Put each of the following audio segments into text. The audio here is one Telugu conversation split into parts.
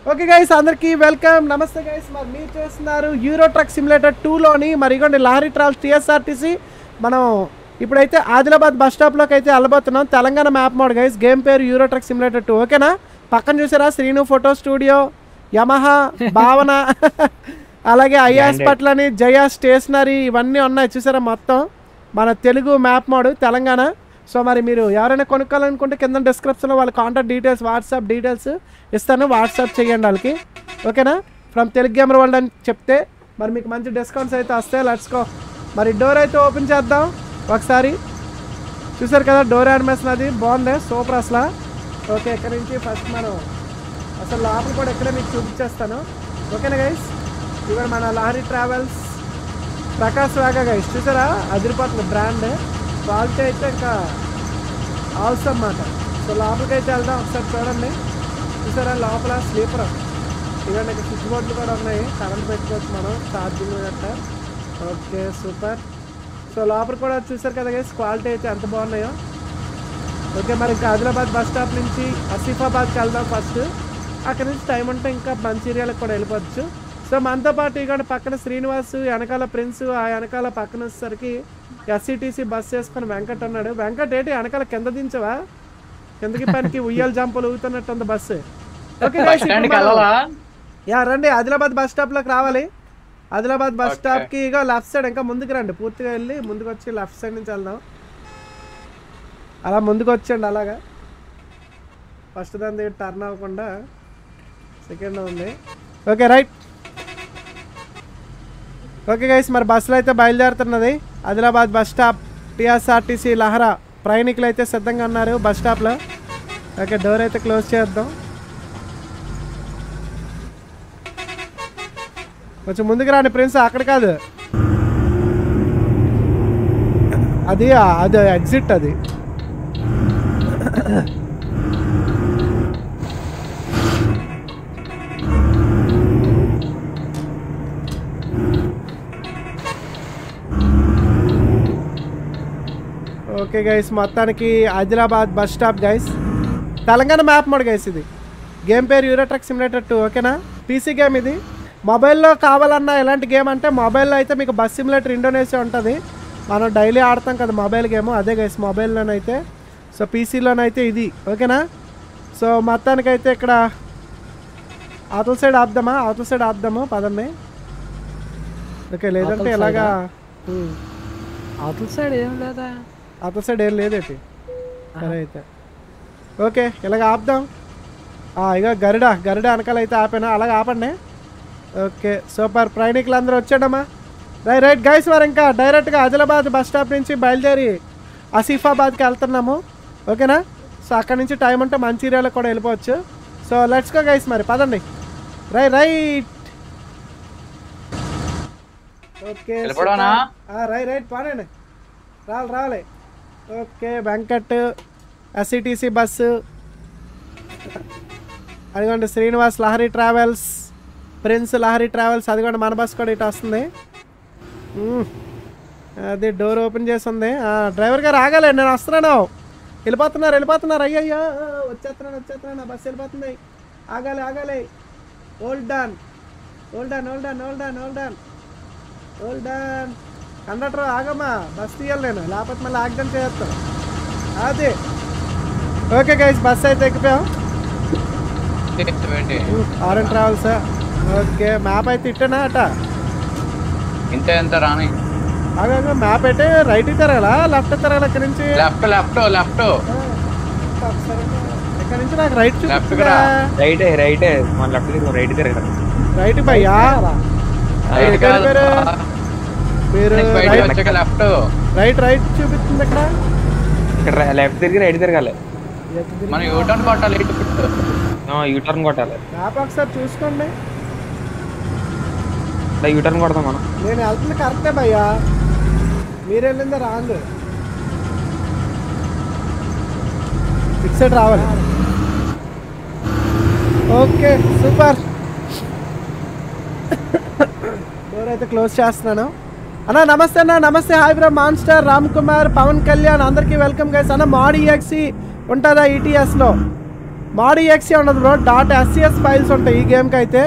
ఓకే గైస్ అందరికీ వెల్కమ్ నమస్తే గైస్ మరి మీరు చేస్తున్నారు యూరో ట్రక్ సిమ్యులేటర్ టూలోని మరి ఇగోండి లారీ ట్రావెల్స్ టీఎస్ఆర్టీసీ మనం ఇప్పుడైతే ఆదిలాబాద్ బస్ స్టాప్లోకి అయితే వెళ్ళబోతున్నాం Telangana map mod guys game పేరు యూరో ట్రక్ సిమ్యులేటర్ టూ ఓకేనా పక్కన చూసారా శ్రీను ఫోటో స్టూడియో యమహా భావన అలాగే ఐ హాస్పిటల్ అని జయ స్టేషనరీ ఇవన్నీ ఉన్నాయి చూసారా మొత్తం మన Telugu map mod Telangana so మరి మీరు ఎవరైనా కొనుక్కోవాలనుకుంటే కింద డిస్క్రిప్షన్లో వాళ్ళ కాంటాక్ట్ డీటెయిల్స్ వాట్సాప్ డీటెయిల్స్ ఇస్తాను వాట్సాప్ చేయండి వాళ్ళకి ఓకేనా ఫ్రమ్ తెలుగు గేమర్ వరల్డ్ అని చెప్తే మరి మీకు మంచి డిస్కౌంట్స్ అయితే వస్తాయి లెట్స్కో మరి డోర్ అయితే ఓపెన్ చేద్దాం ఒకసారి చూసారు కదా డోర్ యానిమేషన్ అది బాగుంది సూపర్ అసలు ఓకే ఇక్కడ నుంచి ఫస్ట్ మనం అసలు లోపల కూడా ఇక్కడే మీకు చూపించేస్తాను ఓకేనా గైస్ ఇవాళ మన లారీ ట్రావెల్స్ ప్రకాశ్ వేగా గైస్ చూసారా అదిరిపోతుంది బ్రాండ్ క్వాలిటీ అయితే ఇంకా అవసరం అన్నమాట సో లోపలికి అయితే వెళ్దాం ఒకసారి చూడండి చూసారా లోపల స్లీపర్ ఇవన్నీ ఇక్కడ స్విచ్ బోర్డులు కూడా ఉన్నాయి కరెంట్ పెట్టుకోవచ్చు మనం ఛార్జింగ్ గట్రా ఓకే సూపర్ సో లోపల కూడా చూసారు కదా గైస్ క్వాలిటీ అయితే ఎంత బాగున్నాయో ఓకే మరి ఇంకా ఆదిలాబాద్ బస్ స్టాప్ నుంచి ఆసిఫాబాద్కి వెళ్దాం ఫస్ట్ అక్కడ నుంచి టైం ఉంటే ఇంకా మంచిర్యాలకు కూడా వెళ్ళిపోవచ్చు సో మనతో పాటు ఇక్కడ పక్కన శ్రీనివాస్ వెనకాల ప్రిన్స్ ఆ వెనకాల పక్కన వచ్చేసరికి ఎస్సిటీసీ బస్ చేసుకొని వెంకట్ ఉన్నాడు వెంకట్ ఏంటి వెనకాల కింద దించవా కిందకి పనికి ఉయ్యాల జంపులు ఊగుతున్నట్టు ఉంది బస్సు ఓకే guys, ఇప్పుడు స్టాండ్కి మనం- వెళ్ళాలా యా రండి ఆదిలాబాద్ బస్ స్టాప్లోకి రావాలి ఆదిలాబాద్ బస్ Okay. స్టాప్కి ఇక లెఫ్ట్ సైడ్ ఇంకా ముందుకు రండి పూర్తిగా వెళ్ళి ముందుకు వచ్చి లెఫ్ట్ సైడ్ నుంచి వెళ్దాం అలా ముందుకు వచ్చండి అలాగా ఫస్ట్ దాని దగ్గర టర్న్ అవ్వకుండా సెకండ్ ఉంది ఓకే రైట్ ఓకే గైస్ మరి బస్సులో అయితే బయలుదేరుతున్నది ఆదిలాబాద్ బస్ స్టాప్ టీఎస్ఆర్టీసీ లహరా ప్రయాణికులు అయితే సిద్ధంగా ఉన్నారు బస్ స్టాప్లో ఓకే డోర్ అయితే క్లోజ్ చేద్దాం కొంచెం ముందుకు రాని ప్రిన్స్ అక్కడ కాదు అది అది ఎగ్జిట్ అది ఓకే గైస్ మొత్తానికి Adilabad bus stop guys Telangana map mod guys ఇది గేమ్ పేరు యూరో ట్రక్ సిమ్యులేటర్ టూ ఓకేనా పీసీ గేమ్ ఇది మొబైల్లో కావాలన్నా ఎలాంటి గేమ్ అంటే మొబైల్లో అయితే మీకు బస్ సిమ్యులేటర్ ఇండోనేషియా ఉంటుంది మనం డైలీ ఆడతాం కదా మొబైల్ గేమ్ అదే గైస్ మొబైల్లోనైతే సో పీసీలోనైతే ఇది ఓకేనా సో మొత్తానికైతే ఇక్కడ అవతల సైడ్ ఆపుదామా అవతల సైడ్ ఆపుదాము పదండి ఓకే లేదంటే అవతల ఇలాగా ఉమ్. అవతల సైడ్ ఏం లేదా అవతల సైడ్ ఏం లేదేటి సరే అయితే ఓకే ఇలాగ ఆపుదాం ఆ, ఇక గరుడ గరుడ వెనకాల అయితే ఆపాను అలాగ ఆపండి ఓకే సూపర్ ప్రయాణికులు అందరూ వచ్చాడమ్మా రైట్ రైట్ గైస్ వారు ఇంకా డైరెక్ట్గా ఆదిలాబాద్ బస్ స్టాప్ నుంచి బయలుదేరి ఆసిఫాబాద్కి వెళ్తున్నాము ఓకేనా సో అక్కడ నుంచి టైం ఉంటే మంచిర్యాలకు కూడా వెళ్ళిపోవచ్చు సో లెట్స్ గో గైస్ మరి పదండి రై రైట్ ఓకే వెళ్ళిపోవడానా? రై రైట్ పాడండి రావాలి రావాలి ఓకే వెంకట్ ఎస్సిటీసీ బస్సు అదిగోండి Srinivas Lahari travels Prince Lahari travels అదిగోండి మన బస్ కూడా ఇటు వస్తుంది మ్మ్. అది డోర్ ఓపెన్ చేసి ఉంది ఆ, డ్రైవర్ గారు ఆగాలి నేను వస్తున్నాను వెళ్ళిపోతున్నారు వెళ్ళిపోతున్నారు అయ్యయ్యో వచ్చేస్తున్నాను వచ్చేస్తున్నాను నా బస్సు వెళ్ళిపోతుంది ఆగాలి ఆగాలి hold on hold on hold on hold on hold on hold on conductor ఆగమ్మా బస్ తీయాలి నేను లేకపోతే మళ్ళీ ఆగ్డం చేస్తాను అదే ఓకే గైస్ బస్ అయితే ఎక్కిపోయాం ఏంటి ఆరెంజ్ ట్రావెల్స్ ఓకే మ్యాప్ అయితే ఇట్టనా అట ఇంత ఎంత రాని ఆగా మ్యాప్ అయితే రైట్ తిరగలా లెఫ్ట్ తిరగల ఇక్కడ నుంచి లెఫ్ట్ లెఫ్ట్ లెఫ్ట్ ఒకసారి ఇక్కడ నుంచి నాకు రైట్ Left చూపిస్తుందా రా. రైట్ రైట్ మన లెఫ్ట్ తిరుగు రైట్ తిరగడం రైట్ భయ్యా రైట్ ఎక్కడ కాదు పేరు? మీరు బయట రైట్ వచ్చాక లెఫ్ట్ రైట్ రైట్ చూపిస్తుంది ఇక్కడ ఇక్కడ లెఫ్ట్ తిరిగి రైట్ తిరగాలి మనం యూటర్న్ కొట్టాలి ఇటు పెట్టు. యూటర్న్ కొట్టాలి మ్యాప్ ఒకసారి చూసుకోండి యూటర్న్ కొడతాం మనం నేను వెళ్తుంది కరెక్టే భయ్యా మీరు వెళ్ళిందే రాంగ్ ఫిక్సెడ్ రావాలి ఓకే సూపర్ డోర్ అయితే క్లోజ్ చేస్తున్నాను అన్న నమస్తే అన్న నమస్తే hi bro Monster Ram Kumar Pawan Kalyan అందరికీ వెల్కమ్ గైస్ అన్న మాడ్ ఈఎక్సీ ఉంటుందా ఈటీఎస్లో మాడ్ ఈఎక్సీ ఉండదు బ్రో డాట్ ఎస్సిఎస్ ఫైల్స్ ఉంటాయి ఈ గేమ్కి అయితే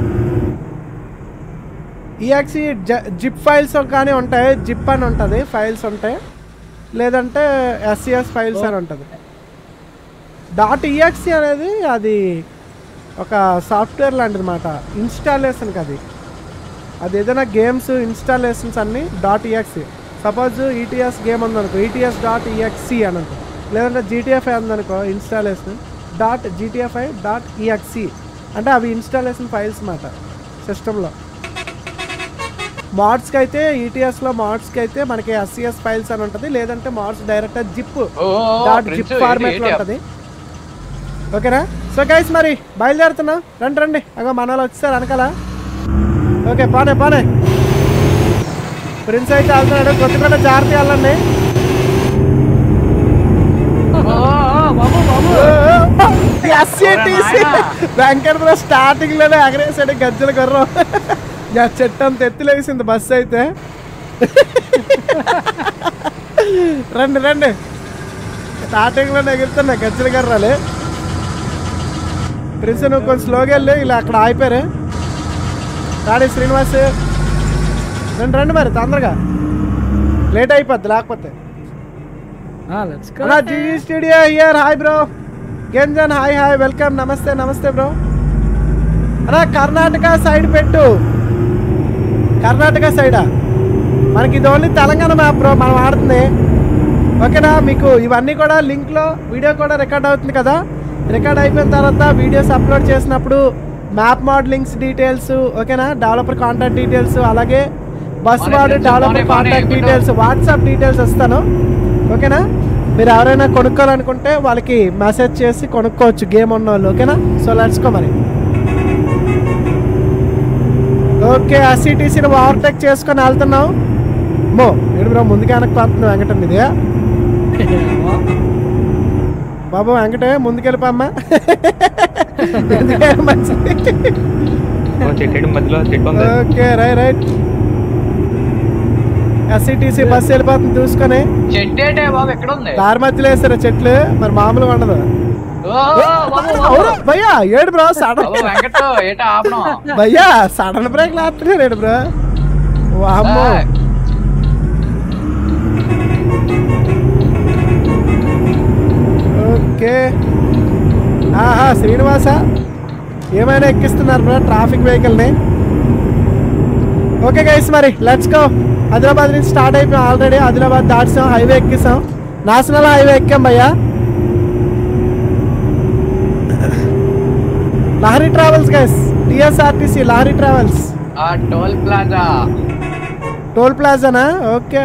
ఈఎక్సీ జిప్ ఫైల్స్ కానీ ఉంటాయి జిప్ అని ఉంటుంది ఫైల్స్ ఉంటాయి లేదంటే ఎస్సిఎస్ ఫైల్స్ అని ఉంటుంది డాట్ ఈఎక్సీ అనేది అది ఒక సాఫ్ట్వేర్ లాంటిది మాట ఇన్స్టాలేషన్కి అది అది ఏదైనా గేమ్స్ ఇన్స్టాలేషన్స్ అన్నీ dot EXE suppose ETS game ఉందనుకో ఈటీఎస్ డాట్ ఈఎక్సీ అని అనుకో లేదంటే జీటీఎఫ్ఐ ఉందనుకో installation dot GTFI dot EXE అంటే అవి ఇన్స్టాలేషన్ ఫైల్స్ మాట సిస్టంలో మాడ్స్కి అయితే ఈటీఎస్లో మాడ్స్కి అయితే మనకి ఎస్సిఎస్ ఫైల్స్ అని ఉంటుంది లేదంటే మాడ్స్ డైరెక్ట్ జిప్ ఓ డాట్ జిప్ ఫార్మాట్లో ఉంటుంది ఓకేనా సో గైస్ మరి బయలుదేరుతున్నా రండి రండి అగో మన వాళ్ళు వచ్చేసారు వెనకాల ఓకే పానే పానే ప్రిన్స్ అయితే వెళ్తున్నాడు కొత్తపేట జాగ్రత్త వెళ్ళండి వెంకట బ్రో స్టార్టింగ్ లోనే ఎగరేసాడు గజ్జల గుర్రం యా చెట్టు అంత ఎత్తులేసింది బస్సు అయితే రండి రండి స్టార్టింగ్ లోనే ఎగురుతున్నా గజ్జల గుర్రాలు ప్రిన్స్ నువ్వు కొంచెం స్లోగా వెళ్ళి ఇలా అక్కడ ఆగిపోయారు రాణి శ్రీనివాస్ రండి రండి మరి తొందరగా లేట్ అయిపోద్ది లేకపోతే లెట్స్ గో అన్నా GG studio here hi bro గెంజన్ హాయ్ హాయ్ వెల్కమ్ నమస్తే నమస్తే బ్రో అన్నా కర్ణాటక సైడ్ పెట్టు కర్ణాటక సైడా మనకి ఇది ఓన్లీ తెలంగాణ మ్యాప్ బ్రో మనం ఆడుతుంది ఓకేనా మీకు ఇవన్నీ కూడా లింక్లో వీడియో కూడా రికార్డ్ అవుతుంది కదా రికార్డ్ అయిపోయిన తర్వాత వీడియోస్ అప్లోడ్ చేసినప్పుడు మ్యాప్ మోడలింగ్స్ డీటెయిల్స్ ఓకేనా డెవలపర్ కాంటాక్ట్ డీటెయిల్స్ అలాగే బస్ బానే వాడు friends, డెవలపర్ బానే, బానే, కాంటాక్ట్ పెట్టు. డీటెయిల్స్ వాట్సాప్ డీటెయిల్స్ ఇస్తాను ఓకేనా మీరు ఎవరైనా కొనుక్కోవాలనుకుంటే వాళ్ళకి మెసేజ్ చేసి కొనుక్కోవచ్చు గేమ్ ఉన్న వాళ్ళు ఓకేనా సో లెట్స్ కో మరి ఓకే అసిటీసీని ఓవర్టేక్ చేసుకొని వెళ్తున్నాం మో ఏడు బ్రో ముందుగా వెనక్కి వస్తుంది వెంకటం ఇది బాబు వెంకటే ముందుకెళ్ళిపోమ్మా ఎందుకే మంచిది ఓ చెట్టు మధ్యలో చెట్టు ఉంది okay right right SCTC bus వెళ్ళిపోతుంది చూసుకొని చెట్టేటే బాబు ఎక్కడ ఉంది దారి మధ్యలో వేసారు చెట్లు మరి మామూలుగా ఉండదు ఓ, బాబు, బాబు. అవును భయ్యా ఏడు బ్రో సడన్ బాబు వెంకట ఏటా ఆపడం భయ్యా సడన్ బ్రేక్ లాస్తున్నాడు బ్రో వామ్మో ఓకే ఆహా శ్రీనివాస ఏమైనా ఎక్కిస్తున్నారు బ్రో ట్రాఫిక్ వెహికల్ని ఓకే గైస్ మరి లెట్స్ గో ఆదిలాబాద్ నుంచి స్టార్ట్ అయిపోయాం ఆల్రెడీ ఆదిలాబాద్ దాటిసాం హైవే ఎక్కిసాం నేషనల్ హైవే ఎక్కాం భయ్యా Lahari travels guys TSRTC Lahari travels ఆ టోల్ ప్లాజా టోల్ ప్లాజానా ఓకే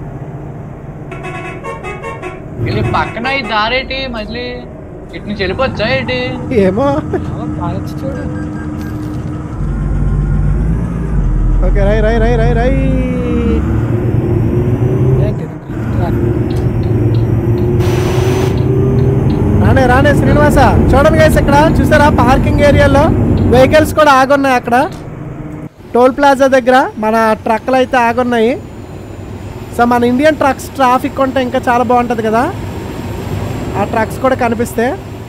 ఇది పక్కన ఈ దారేటి మళ్ళీ ఇటు నుంచి వెళ్ళిపోవచ్చా ఏంటి ఏమో పాలొచ్చి చూడు ఓకే రై రై రై రై రై ఏంటి ట్రాఫిక్ రానే రానే శ్రీనివాస చూడండి గైస్ ఇక్కడ చూసారా పార్కింగ్ ఏరియాలో వెహికల్స్ కూడా ఆగున్నాయి అక్కడ టోల్ ప్లాజా దగ్గర మన ట్రక్లు అయితే ఆగున్నాయి సో మన ఇండియన్ ట్రక్స్ ట్రాఫిక్ ఉంటే ఇంకా చాలా బాగుంటుంది కదా ఆ ట్రక్స్ కూడా కనిపిస్తే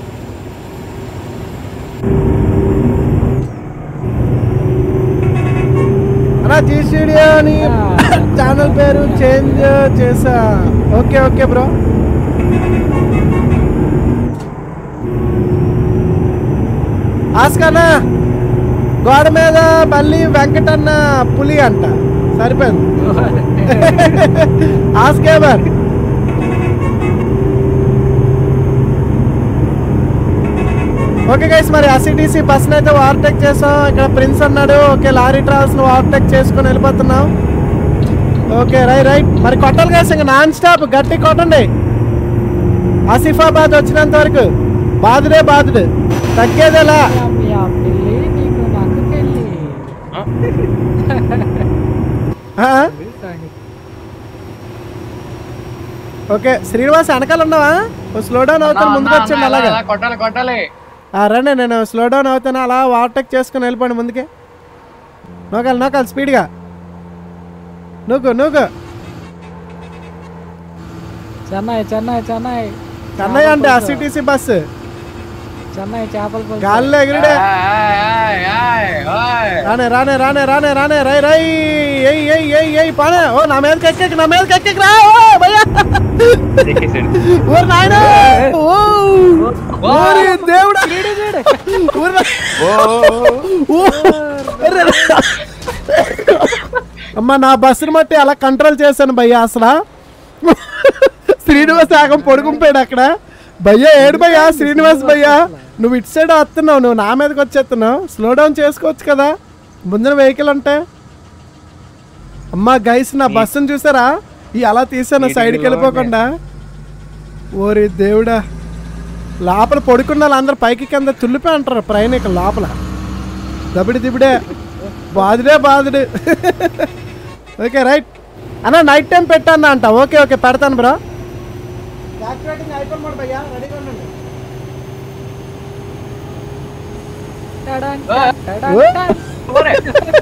అన్నా జీ స్టూడియో అని ఛానల్ పేరు చేంజ్ చేసా ఓకే ఓకే బ్రో ఆస్కన్నా గోడ మీద మళ్ళీ వెంకటన్న పులి అంట సరిపోయింది ఆస్కేబర్ ఓకే గైస్ మరి అసిటీసీ బస్ని అయితే ఓవర్టేక్ చేసాం ఇక్కడ ప్రిన్స్ అన్నాడు ఓకే లారీ ట్రావెల్స్ ను ఓవర్టేక్ చేసుకొని వెళ్ళిపోతున్నాం ఓకే రై రైట్ మరి కొట్టాలి గైస్ ఇంకా నాన్ స్టాప్ గట్టి కొట్టండి ఆసిఫాబాద్ వచ్చినంత వరకు బాధుడే బాధుడు తగ్గేదేలా మీ ఆ పిల్లి నీకు నాకు పెళ్ళి ఆ? ఓకే శ్రీనివాస్ వెనకాల ఉన్నావా ఓ స్లో డౌన్ అవుతాను ముందుకు వచ్చండి అలాగా కొట్టాలి కొట్టాలి ఆ, రండి నేను స్లో డౌన్ అవుతాను అలా ఓవర్టేక్ చేసుకుని వెళ్ళిపోండి ముందుకే నూకాలి నూకాలి స్పీడ్గా నూకు నూకు చెన్నై చెన్నై చెన్నై కన్నయ్య అంటే ఆర్సిటీసీ బస్సు చెన్నై చేపల పులుసు గాల్లో ఎగిరిడే ఏయ్, ఏయ్, ఏయ్. రానే రానే రానే రానే రానే రై రై ఎయ్ ఎయ్ ఎయ్ ఎయ్ పానే ఓ నా మీదకి ఎక్కకి నా మీదకి ఎక్కకి రా ఓ భయ్యా ఎక్కేసాడు ఓ నాయనా ఓ ఓరి దేవుడా ఓరి నా- ఓ అరే. అమ్మా నా బస్సుని బట్టి అలా కంట్రోల్ చేశాను భయ్యా అసలు శ్రీనివాస్ ఆగం పొడుగుంపోయాడు అక్కడ భయ్యా ఏడు భయ్యా శ్రీనివాస్ భయ్యా నువ్వు ఇటు సైడ్ వస్తున్నావు నువ్వు నా మీదకి వచ్చేస్తున్నావు స్లో డౌన్ చేసుకోవచ్చు కదా ముందున వెహికల్ ఉంటే అమ్మా గైస్ నా బస్సును చూసారా ఈ అలా తీసాను సైడ్కి వెళ్ళిపోకుండా ఓరి దేవుడా లోపల పడుకున్న వాళ్ళందరూ పైకి కింద తుల్లిపోయి అంటారు ప్రయాణికులు లోపల దబిడి దిబిడే బాదుడే బాదుడు ఓకే రైట్ అన్న నైట్ టైం పెట్టాను అంట ఓకే ఓకే పెడతాను బ్రో టడన్, ఏయ్, టడన్, ఓ. టడన్. ఓరే.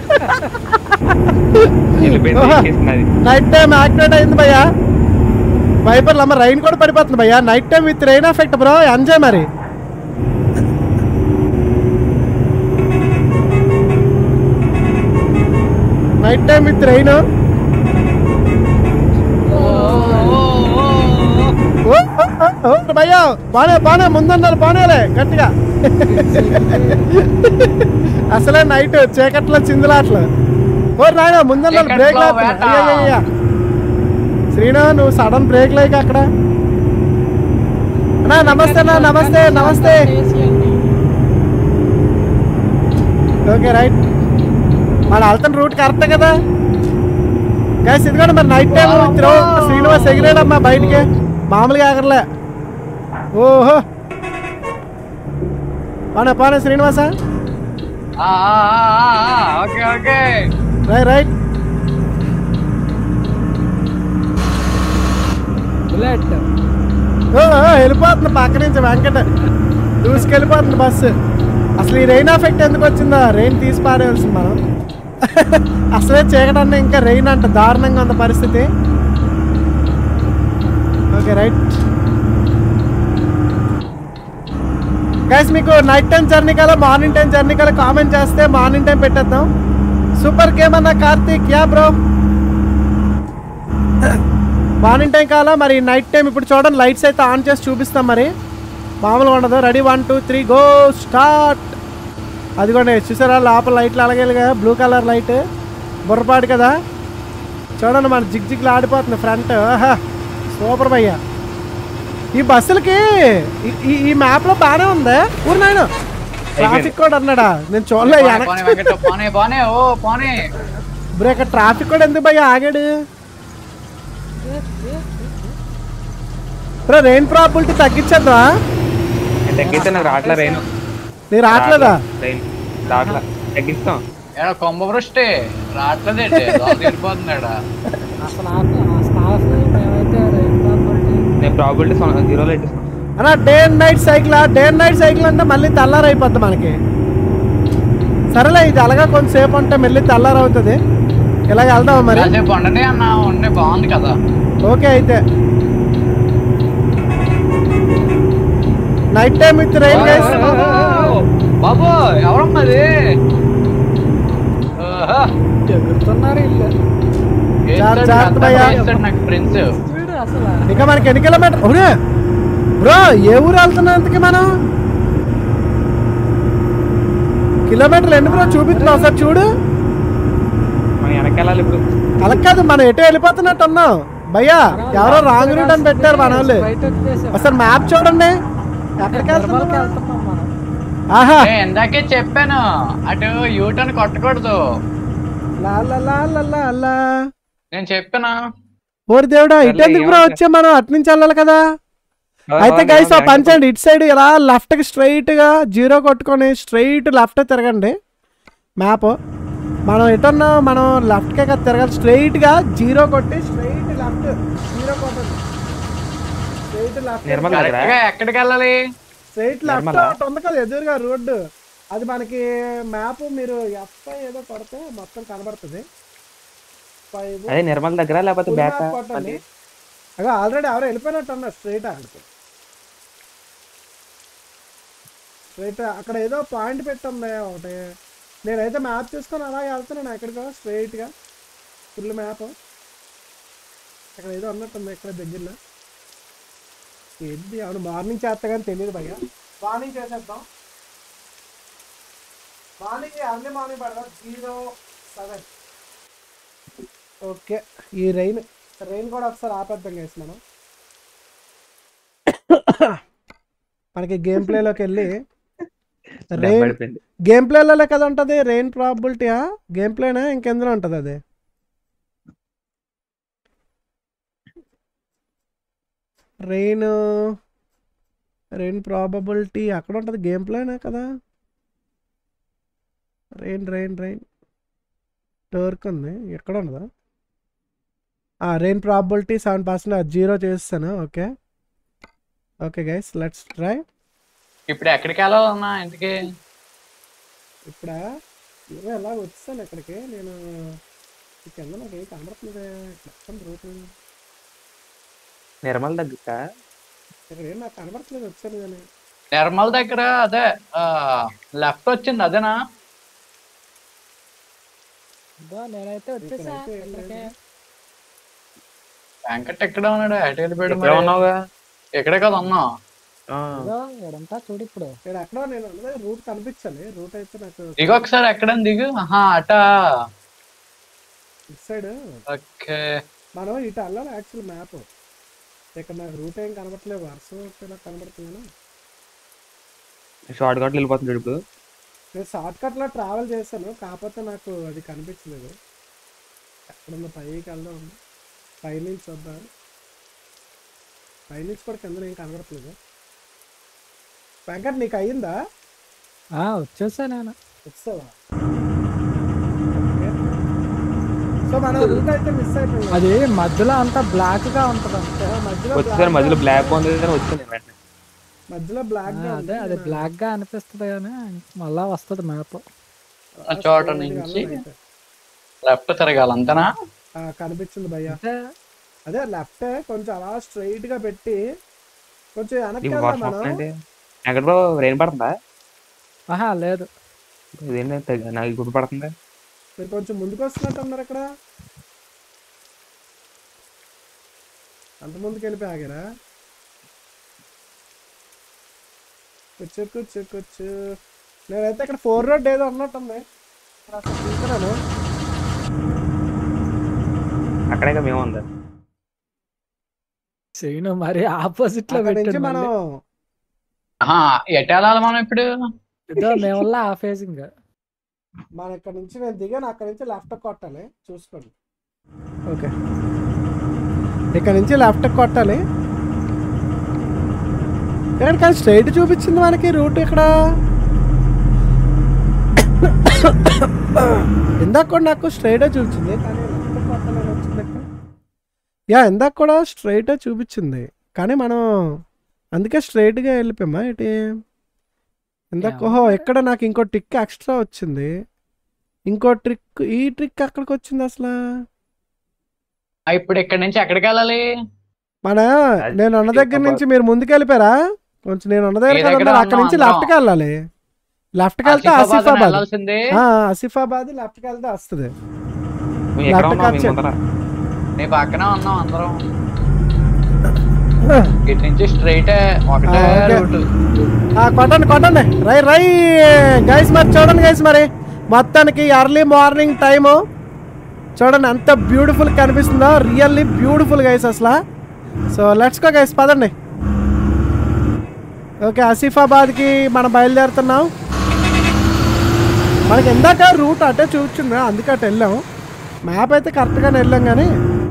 వెళ్ళిపోయింది ఎక్కేసినది నైట్ టైం యాక్టివేట్ అయింది భయ్యా వైపర్లు అమ్మ రైన్ కూడా పడిపోతుంది భయ్యా night time with rain effect bro enjoy మరి నైట్ టైం విత్ రెయిన్ ఓ, ఓ, ఓ, ఓ. భయ్యా బానే బానే ముందన్నారు బానేలే గట్టిగా అసలే నైట్ చీకట్లో చిందులాట్లు ఓ నాయన ముందన్నారు బ్రేక్ చీకట్లో వేట. శ్రీను నువ్వు సడన్ బ్రేక్ లేక అక్కడ అన్నా నమస్తే అన్నా నమస్తే నమస్తే చేసేయండి. ఓకే రైట్ మన వెళ్తున్న రూట్ కరెక్ట్ కదా గైస్ ఇదిగోండి మరి నైట్ టైం త్రో శ్రీనివాస్ ఎగిరాడమ్మా బయటికి మామూలుగా ఎగరలే ఓహో పోనే పోనే శ్రీనివాస ఆ, ఆ, ఆ, ఆ, ఆ, okay okay right right bullet ఓ ఓ, వెళ్ళిపోతుంది పక్క నుంచి వెంకట దూసుకెళ్ళిపోతుంది బస్సు అసలు ఈ రెయిన్ ఎఫెక్ట్ ఎందుకు వచ్చిందో రెయిన్ తీసి పారేయాల్సింది మనం అసలే చీకటన్న ఇంకా రెయిన్ అంట దారుణంగా ఉంది పరిస్థితి ఓకే రైట్ గైస్ మీకు నైట్ టైం జర్నీ కల మార్నింగ్ టైం జర్నీ కల కామెంట్ చేస్తే మార్నింగ్ టైం పెట్టేద్దాం సూపర్ గేమ్ అన్న Karthik yeah bro morning time కావాలా మరి నైట్ టైం ఇప్పుడు చూడండి లైట్స్ అయితే ఆన్ చేసి చూపిస్తాం మరి మామూలుగా ఉండదు ready one two three go start అదిగోండి చూసారా లోపల లైట్లు అలాగేగా బ్లూ కలర్ లైట్ బుర్రపాటు కదా చూడండి మన జిగ్ జిగ్లు ఆడిపోతుంది ఫ్రంట్ ఆహా సూపర్ భయ్య ఈ బస్సులకి ఈ- ఈ ఈ మ్యాప్లో బాగానే ఉంది ఊరు నాయన ట్రాఫిక్ కూడా అన్నాడా నేను చూడలే పోనీ, పోనీ వెంకట పోనీ పోనీ ఓ పోనీ బ్రేక్ ట్రాఫిక్ కూడా ఎందుకు భయ్య ఆగాడు బ్రో రెయిన్ ప్రాబిలిటీ తగ్గించేద్దా నేను తగ్గిస్తే నాకు రావట్లే రైన్ నీకు రావట్లేదా రైన్ రావట్లే తగ్గిస్తాం ఏడా కొమ్మ వృష్టి రావట్లేదేంటి లోపల తీరిపోతున్నాడా అసలు ఆ- ఆ స్టాఫ్ మేమైతే రైన్ ప్రాపర్టీ నేను ప్రాబిలిటీ జీరోలో ఇస్తాను అన్న day and night cycle day and night cycle అంటే మళ్ళీ తెల్లారైపోద్ది మనకి సరేలే ఇది అలాగా కొంతసేపు ఉంటే మళ్ళీ తెల్లారవుతుంది ఇలాగ వెళ్దామా మరి కాసేపు ఉండనే అన్న ఉండే బాగుంది కదా ఓకే అయితే night time with rain guys బాబు ఎవరమ్మది ఓహో. ఎగురుతున్నారు ఇల్లు వేస్తాడు, జాగ్రత్త అంతా భయ్యా. వేస్తాడు నాకు ఫ్రెండ్స్ చూడు అసలు ఇంకా మనకి ఎన్ని కిలోమీటర్ అవునా బ్రో ఏ ఊరు వెళ్తున్నాం ఇంతకి మనం కిలోమీటర్లు ఎన్ని బ్రో చూపిస్తున్నావు ఒకసారి చూడు మనం వెనకెళ్ళాలి ఇప్పుడు అలా కాదు మనం ఎటు వెళ్ళిపోతున్నట్టు ఉన్నాం భయ్యా ఎవరో రాంగ్ రూట్ అని పెట్టారు మన వాళ్ళు బయట వచ్చేసాం. ఒకసారి మ్యాప్ చూడండి ఎక్కడికి నిర్మల్కి వెళ్తున్నాం వెళ్తున్నాం మనం ఆహా ఏ, ఇందాకే చెప్పాను అటు యూటర్న్ కొట్టకూడదు లా లా లా లా లా లా. నేను చెప్పానా ఓరి దేవుడా సర్లే, ఇటెందుకు బ్రో ఏమంటే? వచ్చాం మనం అటు నుంచి వెళ్ళాలి కదా అయితే గైస్ ఆ పంచండి ఇటు సైడ్ ఇలా లెఫ్ట్ కి స్ట్రైట్ గా జీరో కొట్టుకొని స్ట్రైట్ లెఫ్ట్ తిరగండి మ్యాప్ మనం ఎటున్నా మనం లెఫ్ట్ కే కదా తిరగాలి స్ట్రైట్ గా జీరో కొట్టి స్ట్రైట్ లెఫ్ట్ జీరో కొట్టండి స్ట్రైట్ లెఫ్ట్ నిర్మల్ దగ్గర కరెక్ట్ గా ఎక్కడికి వెళ్ళాలి స్ట్రైట్ లెఫ్ట్ నిర్మలా? ఒకటి ఉంది కదా ఎదురుగా రోడ్డు అది మనకి మ్యాప్ మీరు ఎఫ్ ఏదో కొడితే మొత్తం కనబడుతుంది ఫైవ్ అదే నిర్మల్ దగ్గర లేకపోతే ఫుల్ బ్యాక్ మ్యాప్ కొట్టండి అగా ఆల్రెడీ ఎవరో వెళ్ళిపోయినట్టు ఉన్నారు స్ట్రైట్ అక్కడికి స్ట్రైట్ అక్కడ ఏదో పాయింట్ పెట్టండి ఒకటి నేనైతే మ్యాప్ తీసుకొని అలా వెళ్తున్నాను ఎక్కడికో స్ట్రైట్గా ఫుల్ మ్యాప్ అక్కడ ఏదో అన్నట్టుంది ఇక్కడ దగ్గరలో ఏంటి అవును మార్నింగ్ చేస్తా కానీ తెలియదు భయ్య మార్నింగ్ చేసేద్దాం మార్నింగ్ అర్లీ మార్నింగ్ పడదాం జీరో సెవెన్ ఓకే ఈ రెయిన్ రెయిన్ కూడా ఒకసారి ఆపేద్దాం గైస్ మనం మనకి గేమ్ ప్లేలోకి వెళ్ళి రెయిన్ పడిపోయింది గేమ్ ప్లేలోనే కదా ఉంటుంది రెయిన్ ప్రాబిలిటీయా గేమ్ ప్లేనా ఇంకెందులో ఉంటుంది అది రెయిన్ రెయిన్ ప్రాబబిలిటీ అక్కడ ఉంటుంది గేమ్ ప్లేనే కదా రెయిన్ రెయిన్ రెయిన్ టర్క్ ఉంది ఎక్కడ ఉన్నదా rain probability seven percent zero చేస్తాను okay okay guys let's try ఇప్పుడు ఎక్కడికి వెళ్ళాలన్నా ఇంటికి ఇక్కడ ఏమో ఎలా వచ్చాను ఇక్కడికి నేను ఈ కింద నాకు ఏం కనబడుతుంది మొత్తం రూట్ నిర్మల్ దగ్గర ఇక్కడ ఏం నాకు కనబడట్లేదు వచ్చాను కానీ నిర్మల్ దగ్గర అదే లెఫ్ట్ వచ్చింది అదేనా ఇదో నేనైతే వచ్చేసా ఇక్కడైతే ఏం ఇక్కడికే. లేదు. వెంకట్ ఎక్కడ ఉన్నాడు అటు వెళ్ళిపోయాడు ఎక్కడ మరి. ఉన్నావుగా ఇక్కడే కదా ఉన్నావు ఆ, ఇదో ఇదంతా చూడు ఇప్పుడు ఇక్కడ ఎక్కడో నేను ఉన్నది రూట్ కనిపించాలి రూట్ అయితే నాకు దిగు ఒకసారి ఎక్కడ దిగు ఆహా అట ఇటు సైడ్ ఓకే మనం ఇటు వెళ్ళాలి యాక్చువల్ మ్యాప్ ఇక్కడ నాకు రూట్ ఏం కనబడట్లేదు వర్షం వస్తే నాకు కనబడుతుంది షార్ట్ కట్ వెళ్ళిపోతుంది ఇప్పుడు నేను షార్ట్ కట్లో ట్రావెల్ చేశాను కాకపోతే నాకు అది కనిపించలేదు ఎక్కడున్న పైకి వెళ్దాం పై నుంచి వద్దాం పై నుంచి కూడా కింద ఏం కనబడట్లేదు వెంకట్ నీకు అయ్యిందా ఆ వచ్చేసా నేను వస్తావా సో మనం రూట్ అయితే మిస్ అయిపోయింది అది మధ్యలో అంతా బ్లాక్ గా ఉంటది అంతే మధ్యలో వచ్చేసారి black మధ్యలో గా బ్లాక్ ఉంది కానీ వచ్చింది వెంటనే మధ్యలో బ్లాక్ ఆ, గా అదే ఉంది. అది బ్లాక్ గా అనిపిస్తుంది కానీ మళ్ళా వస్తుంది మ్యాప్ ఆ చోట straight గా నుంచి వెళ్ళాలి అయితే. లెఫ్ట్ తిరగాలి అంతేనా ఆ, కనిపించింది భయ్య అంటే అదే లెఫ్ట్ కొంచెం అలా స్ట్రైట్ గా పెట్టి కొంచెం వెనక్కి నీకు వెళ్దాం వర్షం మనం వస్తుందంటే ఎక్కడ బ్రో రెయిన్ పడుతుందా ఆహా లేదు ఇదేంటి తెగ- నాకు ఇప్పుడు పడుతుంది మీరు కొంచెం ముందుకు వస్తున్నట్టు ఉన్నారు ఇక్కడ అంత ముందుకు వెళ్ళిపోయి ఆగారా కూర్చో కూర్చో కూర్చో నేనైతే ఇక్కడ ఫోర్ రోడ్ ఏదో ఉన్నట్టుంది ఇక్కడ అసలు చూస్తున్నాను అక్కడే మేము ఉంది సీను మరి ఆపోజిట్ లో అక్కడ నుంచి పెట్టాడు మనం మళ్ళీ. ఆహా ఎటు వెళ్ళాలి మనం ఇప్పుడు ఇదో మేమల్లా ఆ ఫేసింగ్ మన ఇక్కడ నుంచి నేను దిగాను అక్కడ నుంచి లెఫ్ట్ కొట్టాలి చూసుకోండి ఓకే ఇక్కడ నుంచి లెఫ్ట్ కొట్టాలి ఇక్కడ కానీ స్ట్రైట్ చూపించింది మనకి రూట్ ఇక్కడ ఇందాక కూడా నాకు స్ట్రైటే చూపించింది కానీ లెఫ్ట్ కొట్టాలని వచ్చింది ఇక్కడ యా ఇందాక కూడా స్ట్రైటే చూపించింది కానీ మనం అందుకే స్ట్రైట్గా వెళ్ళిపోయామా ఏంటి ఇందాక ఏమో ఓహో మరి. ఇక్కడ నాకు ఇంకో టిక్ ఎక్స్ట్రా వచ్చింది ఇంకో ట్రిక్ ఈ ట్రిక్ ఎక్కడికి వచ్చింది అసలు ఆ, ఇప్పుడు ఇక్కడ నుంచి ఎక్కడికి వెళ్ళాలి మన అది నేను ఉన్న దగ్గర ఇంకా నుంచి మీరు ముందుకు వెళ్ళిపోయారా కొంచెం నేను ఉన్న దగ్గర ఏ కదా దగ్గర ఉన్నారు, అక్కడ ఉన్నాం నుంచి అందరం? లెఫ్ట్కి వెళ్ళాలి లెఫ్ట్కి వెళ్తే ఆసిఫాబాద్ అని ఆసిఫాబాద్ వెళ్ళాల్సింది ఆ, ఆసిఫాబాద్ లెఫ్ట్కి వెళ్తే వస్తుంది మేము ఎక్కడ లెఫ్ట్ ఉన్నాం కట్ మేము ముందర నీ పక్కన ఉన్నాం అందరం ఇటు నుంచి స్ట్రైట్ ఒకటే ఆ, ఓకే. రూట్ ఆ, కొట్టండి కొట్టండి రై రై గైస్ మరి చూడండి గైస్ మరి మొత్తానికి ఎర్లీ మార్నింగ్ టైము చూడండి ఎంత బ్యూటిఫుల్ కనిపిస్తుందో రియల్లీ బ్యూటిఫుల్ గైస్ అసలు సో లెట్స్ గో గైస్ పదండి ఓకే ఆసిఫాబాద్కి మనం బయలుదేరుతున్నాం మనకి ఇందాక రూట్ అటే చూపించింది అందుకే అటు వెళ్ళాం మ్యాప్ అయితే కరెక్ట్గానే వెళ్ళాం కానీ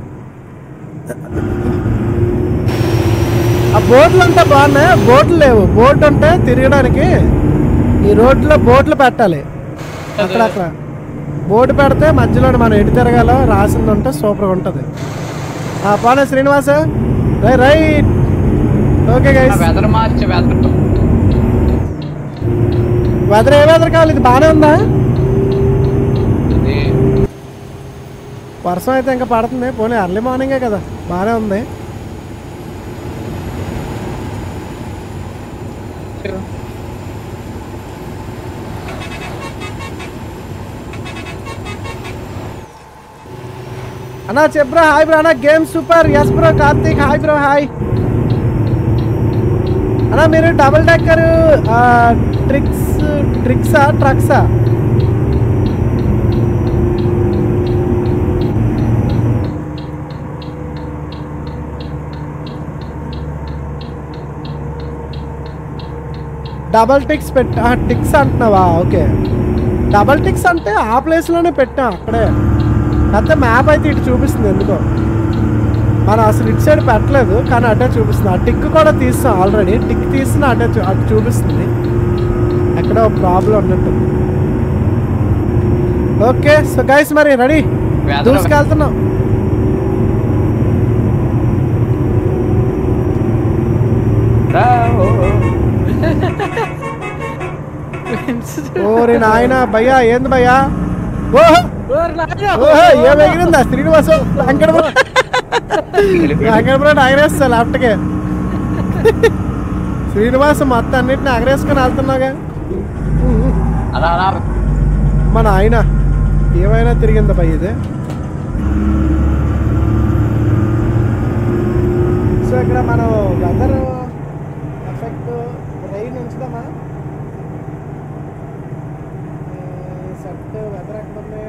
ఆ బోట్లు అంతా బాగున్నాయి బోట్లు లేవు బోట్ ఉంటే తిరగడానికి ఈ రోడ్లో బోట్లు పెట్టాలి అక్కడక్కడ బోటు పెడితే మధ్యలో మనం ఎటు తిరగాలో రాసింది ఉంటే సూపర్గా ఉంటుంది పోనీ శ్రీనివాస్ రై రైట్ ఓకే గైస్ వెదర్ మార్చి వెదర్ వెదర్ ఏ వెదర్ కావాలి ఇది బాగానే ఉందా ఇది వర్షం అయితే ఇంకా పడుతుంది పోనీ అర్లీ మార్నింగే కదా బాగానే ఉంది అన్నా చెప్ బ్రో హాయ్ బ్రో అన్న game super yes bro Karthik hi bro hi అన్నా మీరు డబుల్ డెక్కర్ ట్రిక్స్ ట్రిక్సా ట్రక్సా డబల్ టిక్స్ పెట్ట టిక్స్ అంటున్నావా ఓకే డబల్ టిక్స్ అంటే ఆ ప్లేస్లోనే పెట్టాం అక్కడే అయితే మ్యాప్ అయితే ఇటు చూపిస్తుంది ఎందుకో మనం అసలు ఇటు సైడ్ పెట్టలేదు కానీ అటే చూపిస్తుంది ఆ టిక్ కూడా తీస్తాం ఆల్రెడీ టిక్ తీసిన అటే చూ- అటు చూపిస్తుంది ఎక్కడో ప్రాబ్లం ఉన్నట్టు ఓకే సో గైస్ మరి రెడీ వేదన- దూసుకెళ్తున్నాం రా, ఓ, ఓ. ఓరి నాయన భయ్యా ఏంది భయ్యా ఓహో ఓరి నాయనా. ఓహో ఏం ఎగిరిందా శ్రీనివాసు వెంకటపురం వెంకటపురం ఎగరేస్తా లెఫ్ట్కి శ్రీనివాసం మొత్తం అన్నిటిని ఎగరేసుకొని వెళ్తున్నాగా అలా అలా మన ఆయన ఏమైనా తిరిగిందా భయ్ ఇది సో ఇక్కడ మనం వెదర్ ఎఫెక్ట్ రైన్ ఉంచుదామా సెట్ వెదర్ ఎక్కడ ఉంది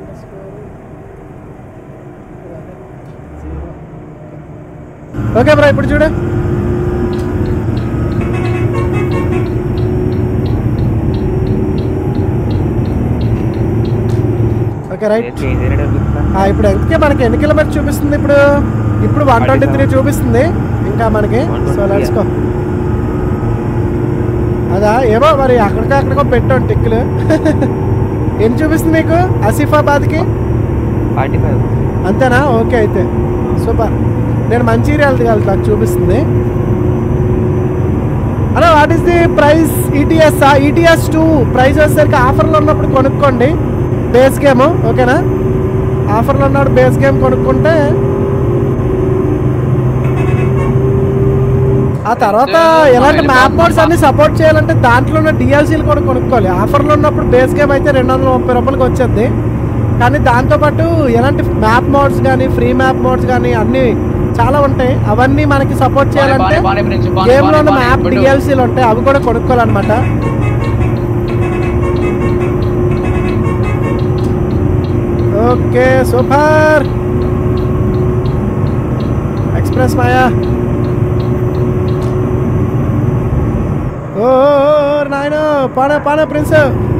ఓకే బ్రో ఇప్పుడు చూడు ఓకే రైట్ ఏ చేంజ్ అయినట్టు అనిపిస్తుందా? ఆ, ఇప్పుడు ఎంతకే మనకి ఎన్ని కిలోమీటర్ చూపిస్తుంది ఇప్పుడు ఇప్పుడు వన్ ట్వంటీ త్రీ చూపిస్తుంది ఇంకా మనకి సో లెట్స్ గో అదా ఏమో మరి అక్కడికో అక్కడికో పెట్టాం టిక్కులు ఏం చూపిస్తుంది నీకు ఆసిఫాబాద్కి ఫార్టీ ఫైవ్ అంతేనా ఓకే అయితే సూపర్ నేను మంచిర్యాలది కాదు నాకు చూపిస్తుంది అలా what is the price ETS ETS two price వచ్చేసరికి ఆఫర్లో ఉన్నప్పుడు కొనుక్కోండి బేస్ గేమ్ ఓకేనా ఆఫర్లో ఉన్నప్పుడు బేస్ గేమ్ కొనుక్కుంటే ఆ తర్వాత ఎలాంటి మ్యాప్ మోడ్స్ అన్ని సపోర్ట్ చేయాలంటే దాంట్లో ఉన్న డిఎల్సీలు కూడా కొనుక్కోవాలి ఆఫర్లో ఉన్నప్పుడు బేస్ గేమ్ అయితే రెండు వందల ముప్పై రూపాయలకి వచ్చేది కానీ దాంతోపాటు ఎలాంటి మ్యాప్ మోడ్స్ కానీ ఫ్రీ మ్యాప్ మోడ్స్ కానీ అన్నీ చాలా ఉంటాయి అవన్నీ మనకి సపోర్ట్ చేయాలంటే బానే, బానే, ప్రిన్స్, బానే, గేమ్ లో ఉన్న బానే, మ్యాప్ బానే, డిఎల్సీలు ఉంటాయి అవి కూడా కొనుక్కోవాలన్నమాట ఓకే సూపర్ ఎక్స్ప్రెస్ మాయా ఓ నాయన పాన పాన ప్రిన్స్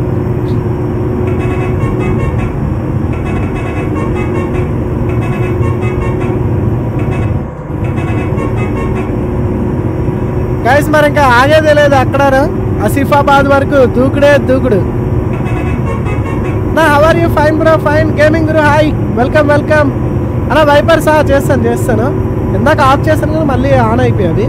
గైస్ మరి ఇంకా ఆగేదే లేదు అక్కడ ఆసిఫాబాద్ వరకు దూకుడే దూకుడు నా how are you fine bro fine gaming bro hi welcome welcome అలా వైపర్ సహా చేస్తాను చేస్తాను ఇందాక ఆఫ్ చేశాను కదా మళ్ళీ ఆన్ అయిపోయావి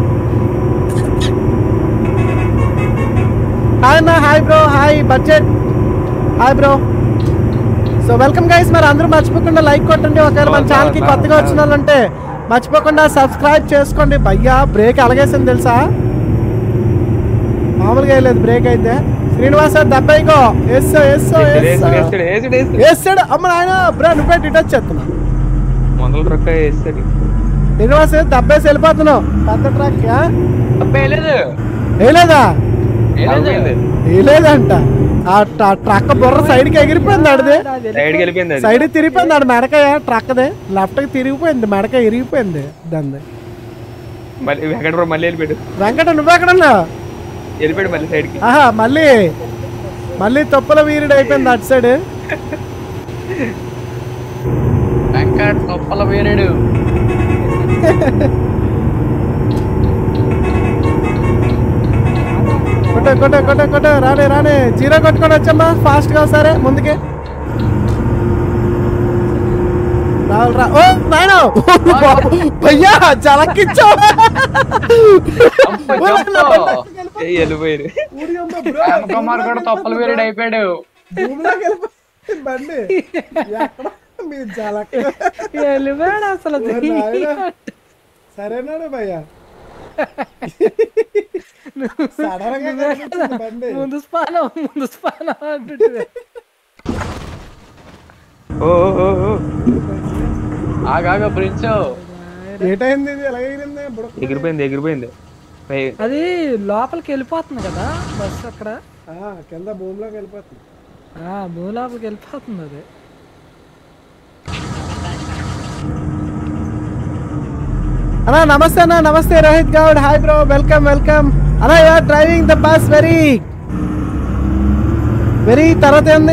హాయ్ అన్న hi bro hi budget hi bro so welcome guys మరి అందరూ మర్చిపోకుండా లైక్ కొట్టండి ఒకవేళ మన ఛానల్కి కొత్తగా వచ్చిన వాళ్ళంటే మర్చిపోకుండా సబ్స్క్రైబ్ చేసుకోండి భయ్యా బ్రేక్ అలాగేసింది తెలుసా మామూలుగా వేయలేదు బ్రేక్ అయితే శ్రీనివాస దెబ్బైకో ఎస్సో ఎస్సో ఎస్సో వేస్తాడు వేసాడు వేస్తాడు వేస్తాడు అమ్మ నాయన బ్రా నువ్వే డిటచ్ చేస్తున్నా వందల రొక్క వేస్తాడు శ్రీనివాస దెబ్బేసి వెళ్ళిపోతున్నావు పెద్ద ట్రాక్ తప్పేలేదు వేయలేదా ఏలేదు వేయలేదంట ఆ ట్ర- ట్రక్ బుర్ర సైడ్కి ఎగిరిపోయింది ఆడిది సైడ్కి వెళ్ళిపోయింది అది సైడ్ తిరిగిపోయింది ఆడ మెడకాయ ట్రక్ది లెఫ్ట్కి తిరిగిపోయింది మెడకాయ ఇరిగిపోయింది దాన్ని మళ్ళీ వెంకటపురం మళ్ళీ వెళ్ళిపోయాడు వెంకట నువ్వెక్కడన్నా వెళ్ళిపోయాడు మళ్ళీ సైడ్కి ఆహా మళ్ళీ మళ్ళీ తొప్పల వీరుడు అయిపోయింది అటు సైడ్ వెంకట్ నొప్పల వేరేడు కొట్ట కొట్ట కొట్ట కొట్ట రానే రానే జీరో కొట్టుకొని వచ్చమ్మా ఫాస్ట్ గా సరే ముందుకి రావాలి రా ఓ నాయన భయ్యా జలకిచ్చావు ఏ, వెళ్ళిపోయాడు కుమార్ కూడా తొప్పల వేరేడు అయిపోయాడు భూమిలోకి వెళ్ళిపోయింది బండి ఎక్కడ మీ జలక వెళ్ళిపోయాడు అసలు ఓ నాయనా. సరేనాడు భయ్యా సడన్ గా కనిపించింది బండి ముందు స్పానం ముందు స్పానం అంటుంటే ఓ ఓ, ఓ, ఓ. ఆగాగా ప్రిన్స్ ఏటైంది ఇది ఎలా ఎగిరింది బుడక. ఎగిరిపోయింది ఎగిరిపోయింది పై- అది లోపలికి వెళ్ళిపోతుంది కదా బస్సు అక్కడ ఆ, కింద భూమిలోకి వెళ్ళిపోతుంది ఆ, భూమి లోపలికి వెళ్ళిపోతుంది అది అన్నా నమస్తే అన్న నమస్తే Rohit Goud hi bro welcome welcome అన్నా you are driving the bus very very తర్వాత ఏంది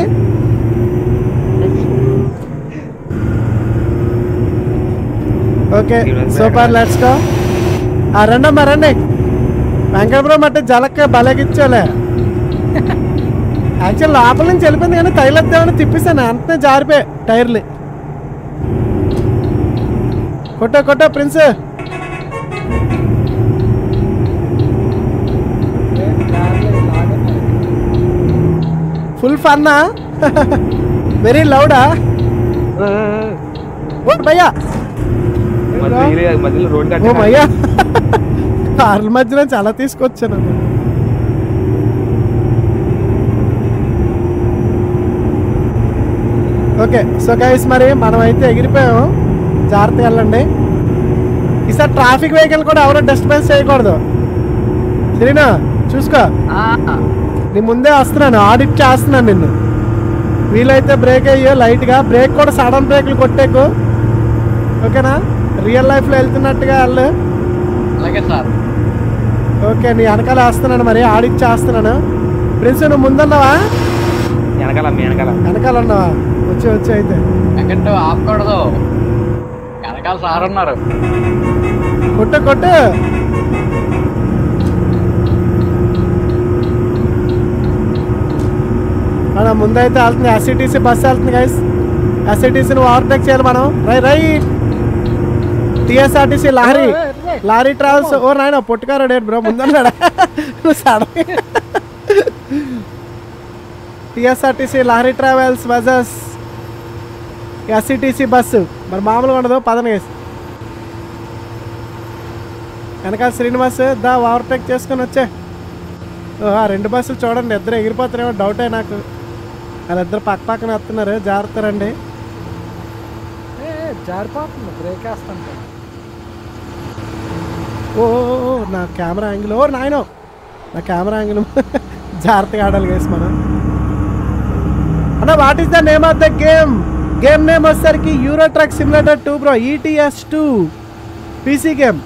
ఓకే సూపర్ లెట్స్ గో ఆ రండమ్మా రండి వెంకటపురం అంటే జలక్క బలగిచ్చోలే యాక్చువల్ లోపల నుంచి వెళ్ళిపోయింది కానీ తైలద్దామని తిప్పేసాను అంతనే జారిపోయి టైర్లు కొట్టో కొట్టో ప్రిన్స్ ఏ, కార్లో లాగున్నారు. ఫుల్ ఫన్నా వెరీ లౌడా ఓ, ఓ, ఓ. ఓ భయ్యా మధ్యలో ఎగిరి- మధ్యలో రోడ్ ఓ కట్ట భయ్యా కార్ల మధ్యలో చాలా తీసుకొచ్చాను ఓకే సో గైస్ మరి మనం అయితే ఎగిరిపోయాము జాగ్రత్తగా వెళ్ళండి ఈసారి ట్రాఫిక్ వెహికల్ కూడా ఎవరు డిస్టర్బెన్స్ చేయకూడదు సరేనా చూసుకో నీ ముందే వస్తున్నాను ఆడిట్ చేస్తున్నాను నిన్ను వీలైతే బ్రేక్ అయ్యో లైట్గా బ్రేక్ కూడా సడన్ బ్రేక్లు కొట్టేకు ఓకేనా రియల్ లైఫ్లో వెళ్తున్నట్టుగా వెళ్ళు అలాగే సార్ ఓకే నీ వెనకాల వేస్తున్నాను మరి ఆడిట్ చేస్తున్నాను ప్రిన్స్ నువ్వు ముందున్నావా వెనకాల మీ వెనకాల వెనకాల ఉన్నావా వచ్చి వచ్చి అయితే వెంకట్ ఆపకూడదు వెనకాల సార్ ఉన్నారు కొట్టు కొట్టు మన ముందైతే వెళ్తుంది ఎస్సిటీసీ బస్ వెళ్తుంది గైస్ ఎస్సిటీసీని ఓవర్టేక్ చేయాలి మనం రై రై టిఎస్ఆర్టీసీ లారీ లారీ ట్రావెల్స్ ఓ నాయన పొట్టుకారు డేట్ బ్రో ముందన్నాడా నువ్వు సడన్ టిఎస్ఆర్టీసీ లారీ ట్రావెల్స్ బజాస్ ఎస్సిటీసీ బస్సు మరి మామూలుగా ఉండదు పదన గైస్ వెనకాల శ్రీనివాస్ దా ఓవర్టేక్ చేసుకొని వచ్చే ఓ, ఆ రెండు బస్సులు చూడండి ఇద్దరు ఎగిరిపోతారేమో డౌటే నాకు వాళ్ళిద్దరు పక్క పక్కన వస్తున్నారు జాగ్రత్త రండి ఏ, ఏ, జారిపోతుంది బ్రేక్ వేస్తాను ఓ ఓ, ఓ, నా కెమెరా యాంగిల్ ఓ నాయనో నా కెమెరా యాంగిల్ జాగ్రత్తగా ఆడాలి గేస్ మనం అన్న what is the name of the game game name వచ్చేసరికి Euro Truck Simulator two bro ETS two PC game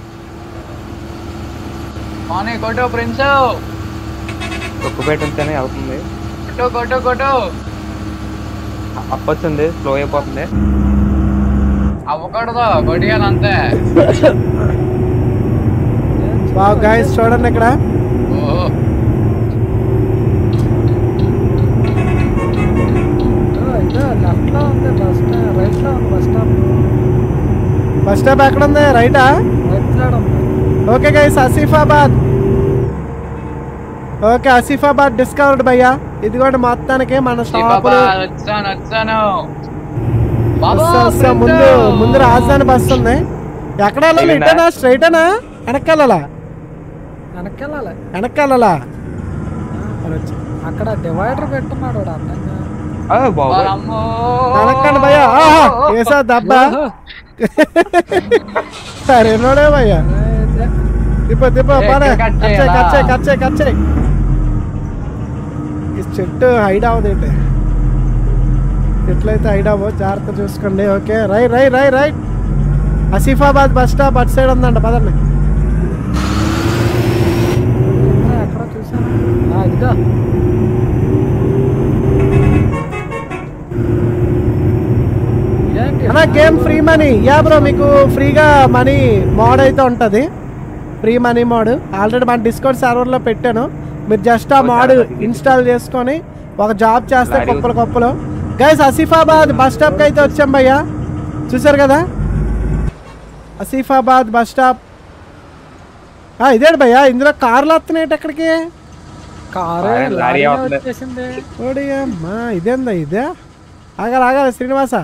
పోనీ కొట్టు ప్రిన్స్ తొక్కుపేట ఉంటేనే అవుతుంది కొట్టు కొట్టు కొట్టు అప్ వచ్చింది స్లో అయిపోతుంది అవ్వకూడదు కొట్టియాలి అంతే వావ్ గాయస్ చూడండి ఇక్కడ ఓ ఇదో లెఫ్ట్ లో ఉంది బస్ స్టాప్ రైట్ లో ఉంది బస్ స్టాప్ బస్ స్టాప్ ఎక్కడ ఉంది రైటా రైట్ సైడ్ ఉంది okay guys Asifabad okay Asifabad discovered భయ్యా ఇదిగోండి మొత్తానికి మన బాబా షాపులు వచ్చాను వచ్చాను బాబా వస్తా వస్తా ప్రిన్స్. ముందు ముందు రాజధాని బస్ ఉంది ఎక్కడ వెళ్ళాలి ఇదేనా? ఇటేనా స్ట్రైటేనా వెనక్కి వెళ్ళాలా వెనక్కి వెళ్ళాలి వెనక్కి వెళ్ళాలా మరి వచ్చి. అక్కడ డివైడర్ పెట్టున్నాడు వాడు అందంగా ఆ, బాబోయ్. వారమ్మో. వెనక్కండి భయ్యా ఆహా ఏసా దబ్బా ఓహో, సరే నోడే భయ్యా అయితే తిప్ప తిప్ప ఏ, పడే ఇక్కడ కట్ కచ్చే చేయాలా? కచ్చే కచ్చే కచ్చే ఈ చెట్టు హైడ్ అవ్వదు ఏంటి ఎట్లయితే హైడ్ అవ్వో జాగ్రత్త చూసుకోండి ఓకే రై రై రై రైట్ ఆసిఫాబాద్ బస్ స్టాప్ అటు సైడ్ ఉందంట పదండి ఇక్కడ ఎక్కడ చూసాను ఆ, ఇదిగో ఏంటి అన్న game free money yeah bro మీకు ఫ్రీగా మనీ మోడ్ అయితే ఉంటుంది ఫ్రీ మనీ మోడ్ ఆల్రెడీ మన డిస్కౌంట్ సర్వర్లో పెట్టాను మీరు జస్ట్ ఆ మోడ్ ఇన్స్టాల్ చేసుకొని ఒక జాబ్ చేస్తే Larí. కుప్పలు కుప్పలు గైస్ ఆసిఫాబాద్ బస్ స్టాప్కి అయితే వచ్చాం భయ్యా చూసారు కదా ఆసిఫాబాద్ బస్ స్టాప్ ఆ, ఇదేంటి భయ్యా ఇందులో కార్లు వస్తున్నాయి ఎక్కడికి కారు లారీ లారీ అవుతుంది. వచ్చేసింది ఓడి అమ్మా ఇదేందా ఇదే ఆగాలి ఆగాలి శ్రీనివాస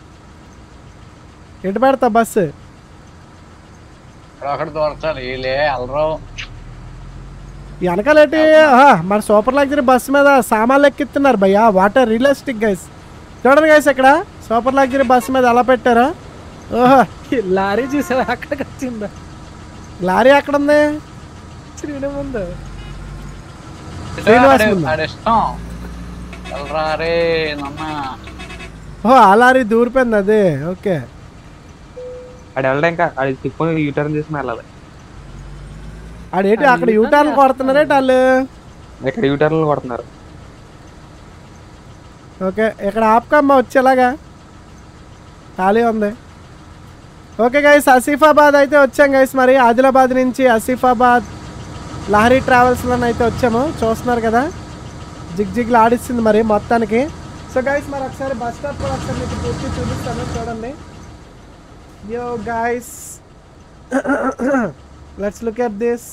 ఎటు పెడతా బస్సు ఇక్కడ ఒకటి దూరచాలి వీళ్ళే వెళ్ళరు ఈ వెనకాలేటి ఆహా, మన సూపర్ లగ్జరీ బస్సు మీద సామాన్లు ఎక్కిస్తున్నారు భయ్యా వాటర్ రియలిస్టిక్ గైస్ చూడండి గైస్ ఇక్కడ సూపర్ లగ్జరీ బస్సు మీద ఎలా పెట్టారా ఓహో ఈ లారీ చూసావా అక్కడికి వచ్చిందా లారీ ఎక్కడ ఉంది శ్రీని ముందు శ్రీనివాస్ ముందు. ఆడ ఇష్టం వెళ్ళరా రే నన్న ఓ ఆ లారీ దూరిపోయింది అదే ఓకే అది వెళ్ళడం ఇంకా అది తిప్పుకొని యూటర్న్ చేసుకుని వెళ్ళాలి ఆడేంటి అక్కడ యూటర్న్ కొడుతున్నారేంటి వాళ్ళు ఇక్కడ యూటర్న్లు కొడుతున్నారు ఓకే ఇక్కడ ఆపుకమ్మ వచ్చేలాగా ఖాళీ ఉంది ఓకే గైస్ ఆసిఫాబాద్ అయితే వచ్చాం గైస్ మరి ఆదిలాబాద్ నుంచి ఆసిఫాబాద్ లహరి ట్రావెల్స్లోనే అయితే వచ్చాము చూస్తున్నారు కదా జిగ్ జిగ్లు ఆడిస్తుంది మరి మొత్తానికి సో గైస్ మరి ఒకసారి బస్ స్టాప్ కూడా ఒకసారి మీకు పూర్తి చూపిస్తాను చూడండి yo guys let's look at this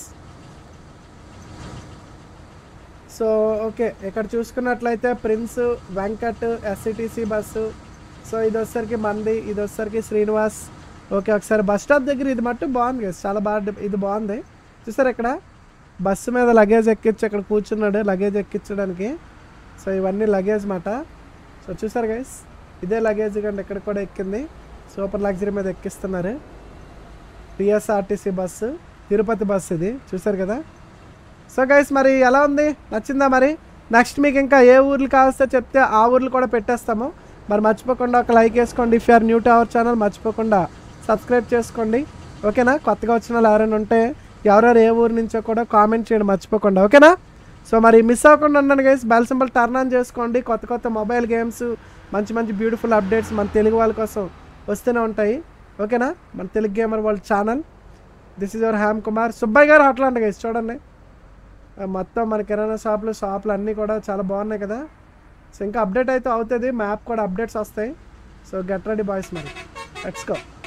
so okay ఇక్కడ చూసుకున్నట్లయితే Prince Venkat SCTC bus so ఇది వచ్చేసరికి మంది ఇది వచ్చేసరికి శ్రీనివాస్ ఓకే ఒకసారి బస్ స్టాప్ దగ్గర ఇది మట్టు బాగుంది కదా చాలా బాగా ఇది బాగుంది చూసారు ఇక్కడ బస్సు మీద లగేజ్ ఎక్కించి ఇక్కడ కూర్చున్నాడు లగేజ్ ఎక్కించడానికి సో ఇవన్నీ లగేజ్ మాట సో చూసారు గైస్ ఇదే లగేజ్ కంటే ఇక్కడ కూడా ఎక్కింది సూపర్ లగ్జరీ మీద ఎక్కిస్తున్నారు టిఎస్ఆర్టీసీ బస్సు తిరుపతి బస్సు ఇది చూసారు కదా సో గైస్ మరి ఎలా ఉంది నచ్చిందా మరి నెక్స్ట్ మీకు ఇంకా ఏ ఊర్లు కావస్తే చెప్తే ఆ ఊర్లు కూడా పెట్టేస్తాము మరి మర్చిపోకుండా ఒక లైక్ వేసుకోండి if are new to our channel మర్చిపోకుండా సబ్స్క్రైబ్ చేసుకోండి ఓకేనా కొత్తగా వచ్చిన వాళ్ళు ఎవరైనా ఉంటే ఎవరెవరు ఏ ఊరు నుంచో కూడా కామెంట్ చేయండి మర్చిపోకుండా ఓకేనా సో మరి మిస్ అవ్వకుండా ఉండండి guys bell symbol turn on చేసుకోండి కొత్త కొత్త మొబైల్ గేమ్స్ మంచి మంచి బ్యూటిఫుల్ అప్డేట్స్ మన తెలుగు వాళ్ళ కోసం వస్తూనే ఉంటాయి ఓకేనా మన Telugu gamer world channel this is your హ్యామ్ కుమార్ సుబ్బయ్య గారు అట్లా అంట గైస్ చూడండి ఆ మొత్తం మన కిరాణా షాపులు షాపులు అన్నీ కూడా చాలా బాగున్నాయి కదా సో ఇంకా అప్డేట్ అయితే అవుతుంది మ్యాప్ కూడా అప్డేట్స్ వస్తాయి సో గెట్ రెడీ బాయ్స్ మరి లెట్స్ గో